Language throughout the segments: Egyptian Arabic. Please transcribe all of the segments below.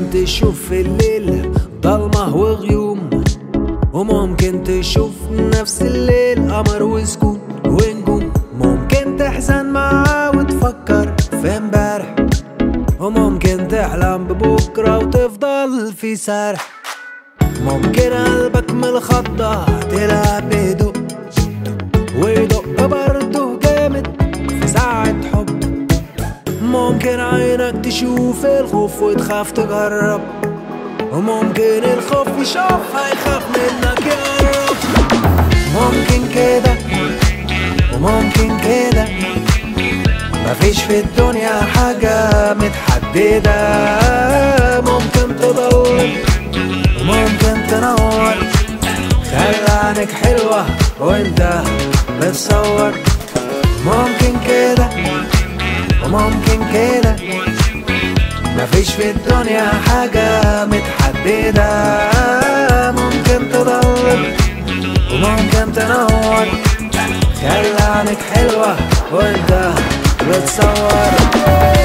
تشوف في الليل ضلمة وغيوم وممكن تشوف نفس الليل قمر وسكون ونجوم ممكن تحزن معاه وتفكر في امبارح وممكن تحلم ببكرة وتفضل في سرح ممكن قلبك من الخضة تلعب بهدوء ويدق برضه جامد في ساعة حب ممكن عينك تشوف الخوف وتخاف تجرب وممكن الخوف يشوف هيخاف منك يقرب ممكن كده وممكن كده مفيش في الدنيا حاجة متحددة ممكن تضل وممكن تنور خلي عينك حلوة وانت بتصور ممكن كده وممكن كده مفيش في الدنيا حاجة متحددة ممكن تضل وممكن تنور خلي عينك حلوة وانت بتصور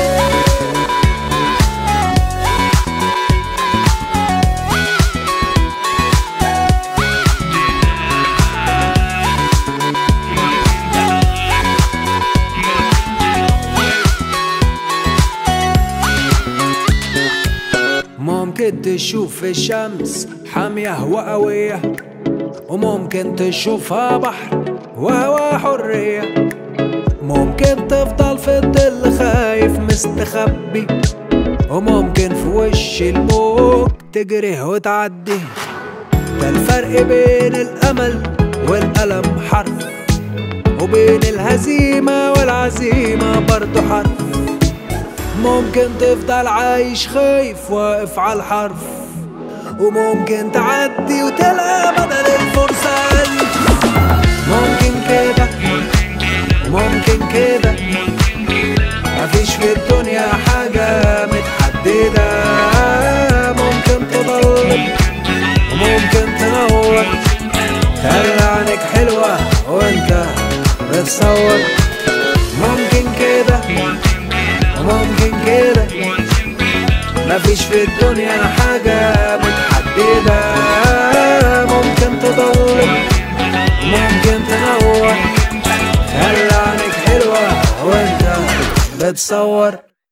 ممكن تشوف الشمس حامية وقوية وممكن تشوفها بحر وهوا حرية ممكن تفضل في الظل خايف مستخبي وممكن في وش الموج تجري وتعدي ده الفرق بين الأمل والألم حرف وبين الهزيمة والعزيمة برضو حرف ممكن تفضل عايش خايف واقف على الحرف وممكن تعدي وتلقى بدل الفرصة ألف ممكن كده ممكن كده مفيش في الدنيا حاجة متحددة ممكن تضل وممكن تنور خلي عينك حلوة وانت بتصور ممكن كده وممكن كده مفيش في الدنيا حاجة متحددة ممكن تضل ممكن تنور خلي عينك حلوة وانت بتصور